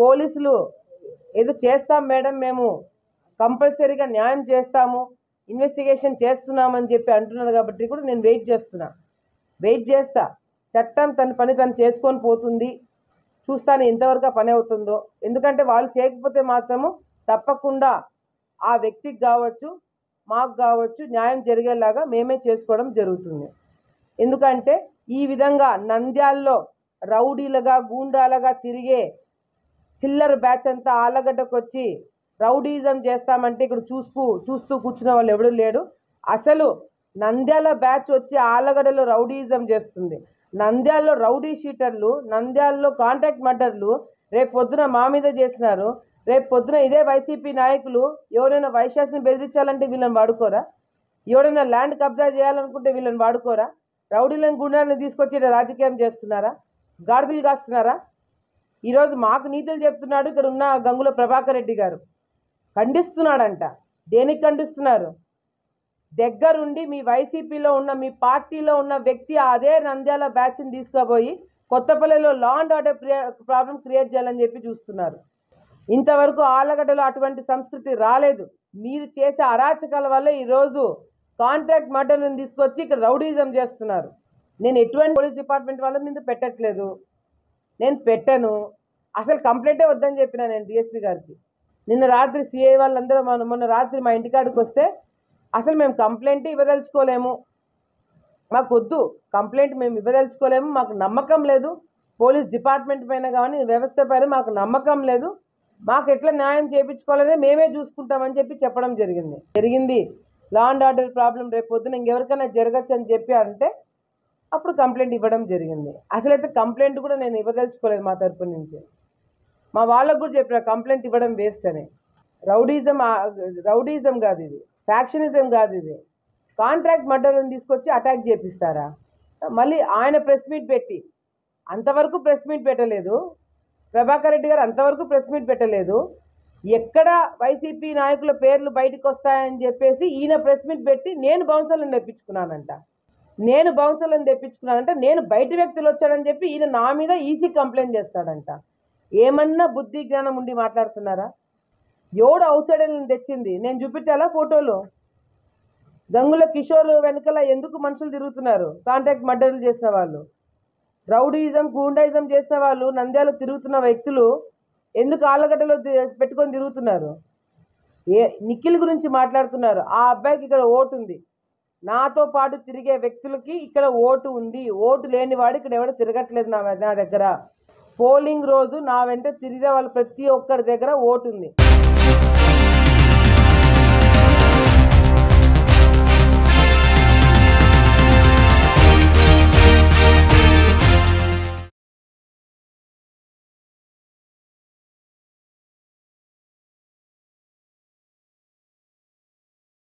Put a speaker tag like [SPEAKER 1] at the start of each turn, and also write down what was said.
[SPEAKER 1] పోలీసులు ఏదో చేస్తాం మేడం మేము కంపల్సరీగా న్యాయం చేస్తాము ఇన్వెస్టిగేషన్ చేస్తున్నామని చెప్పి అంటున్నారు కాబట్టి కూడా నేను వెయిట్ చేస్తున్నా వెయిట్ చేస్తా చట్టం తన పని తను చేసుకొని పోతుంది చూస్తాను ఎంతవరకు ఆ పని అవుతుందో ఎందుకంటే వాళ్ళు చేయకపోతే మాత్రము తప్పకుండా ఆ వ్యక్తికి కావచ్చు మాకు కావచ్చు న్యాయం జరిగేలాగా మేమే చేసుకోవడం జరుగుతుంది ఎందుకంటే ఈ విధంగా నంద్యాల్లో రౌడీలుగా గూండాలుగా తిరిగే చిల్లర బ్యాచ్ అంతా ఆలగడ్డకు వచ్చి రౌడీజం చేస్తామంటే ఇక్కడ చూస్తూ చూస్తూ కూర్చున్న వాళ్ళు ఎవడు లేడు అసలు నంద్యాల బ్యాచ్ వచ్చి ఆలగడ్డలో రౌడీజం చేస్తుంది నంద్యాలలో రౌడీ షీటర్లు నంద్యాలలో కాంటాక్ట్ మర్డర్లు రేపు పొద్దున మా మీద చేసినారు రేపు పొద్దున ఇదే వైసీపీ నాయకులు ఎవరైనా వైశాస్ని బెదిరించాలంటే వీళ్ళని వాడుకోరా ఎవరైనా ల్యాండ్ కబ్జా చేయాలనుకుంటే వీళ్ళని వాడుకోరా రౌడీలను గుండాలను తీసుకొచ్చి ఈడ రాజకీయం చేస్తున్నారా గాడిదలు కాస్తున్నారా ఈరోజు మాకు నీతులు చెప్తున్నాడు ఇక్కడ ఉన్న గంగుల ప్రభాకర్ రెడ్డి గారు ఖండిస్తున్నాడంట దేనికి ఖండిస్తున్నారు దగ్గరుండి మీ వైసీపీలో ఉన్న మీ పార్టీలో ఉన్న వ్యక్తి అదే నంద్యాల బ్యాచ్ని తీసుకుపోయి కొత్తపల్లిలో law and order problem create చేయాలని చెప్పి చూస్తున్నారు ఇంతవరకు ఆలగడ్డలో అటువంటి సంస్కృతి రాలేదు మీరు చేసే అరాచకాల వల్ల ఈరోజు కాంట్రాక్ట్ మర్డర్లను తీసుకొచ్చి ఇక్కడ రౌడీజం చేస్తున్నారు నేను ఎటువంటి పోలీస్ డిపార్ట్మెంట్ వాళ్ళ మీద పెట్టట్లేదు నేను పెట్టను అసలు కంప్లైంటే వద్దని చెప్పిన నేను డిఎస్పీ గారికి నిన్న రాత్రి సిఐ వాళ్ళందరూ మొన్న మొన్న రాత్రి మా ఇంటికాడికి వస్తే అసలు మేము కంప్లైంట్ ఇవ్వదలుచుకోలేము మాకు వద్దు కంప్లైంట్ మేము ఇవ్వదలుచుకోలేము మాకు నమ్మకం లేదు పోలీస్ డిపార్ట్మెంట్ పైన కానీ వ్యవస్థ పైన మాకు నమ్మకం లేదు మాకు ఎట్లా న్యాయం చేయించుకోవాలనే మేమే చూసుకుంటామని చెప్పి చెప్పడం జరిగింది జరిగింది లా అండ్ ఆర్డర్ ప్రాబ్లం రేపు పొద్దున ఇంకెవరికైనా జరగచ్చు అని చెప్పి అంటే అప్పుడు కంప్లైంట్ ఇవ్వడం జరిగింది అసలైతే కంప్లైంట్ కూడా నేను ఇవ్వదలుచుకోలేదు మా తరపు నుంచి మా వాళ్ళకు కూడా చెప్పిన కంప్లైంట్ ఇవ్వడం వేస్ట్ అని రౌడీజం ఆ- రౌడీజం కాదు ఇది ఫ్యాక్షనిజం కాదు ఇది కాంట్రాక్ట్ మర్డర్ని తీసుకొచ్చి అటాక్ చేపిస్తారా మళ్ళీ ఆయన ప్రెస్ మీట్ పెట్టి అంతవరకు ప్రెస్ మీట్ పెట్టలేదు ప్రభాకర్ రెడ్డి గారు అంతవరకు ప్రెస్ మీట్ పెట్టలేదు ఎక్కడ వైసీపీ నాయకుల పేర్లు బయటకు వస్తాయని చెప్పేసి ఈయన ప్రెస్ మీట్ పెట్టి నేను బౌన్సర్లను తెప్పించుకున్నానంట నేను బౌన్సర్లను తెప్పించుకున్నానంట నేను బయట వ్యక్తులు వచ్చాడని చెప్పి ఈయన నా మీద ఈసీ కంప్లైంట్ చేస్తాడంట ఏమన్నా బుద్ధి జ్ఞానం ఉండి మాట్లాడుతున్నారా ఎవడు అవుతాడని తెచ్చింది నేను చూపించాలా ఫోటోలు గంగుల కిషోర్ వెనకాల ఎందుకు మనుషులు తిరుగుతున్నారు కాంటాక్ట్ మర్డర్లు చేసిన వాళ్ళు రౌడీయిజం గూండాయిజం చేసిన వాళ్ళు నంద్యాల తిరుగుతున్న వ్యక్తులు ఎందుకు ఆళ్ళగడ్డలో తి- పెట్టుకొని తిరుగుతున్నారు ఏ నిఖిల్ గురించి మాట్లాడుతున్నారు ఆ అబ్బాయికి ఇక్కడ ఓటు ఉంది నాతో పాటు తిరిగే వ్యక్తులకి ఇక్కడ ఓటు ఉంది ఓటు లేని వాడు ఇక్కడ ఎవడో తిరగట్లేదు నా నా దగ్గర పోలింగ్ రోజు నా వెంట తిరిగే వాళ్ళు ప్రతి ఒక్కరి దగ్గర ఓటు ఉంది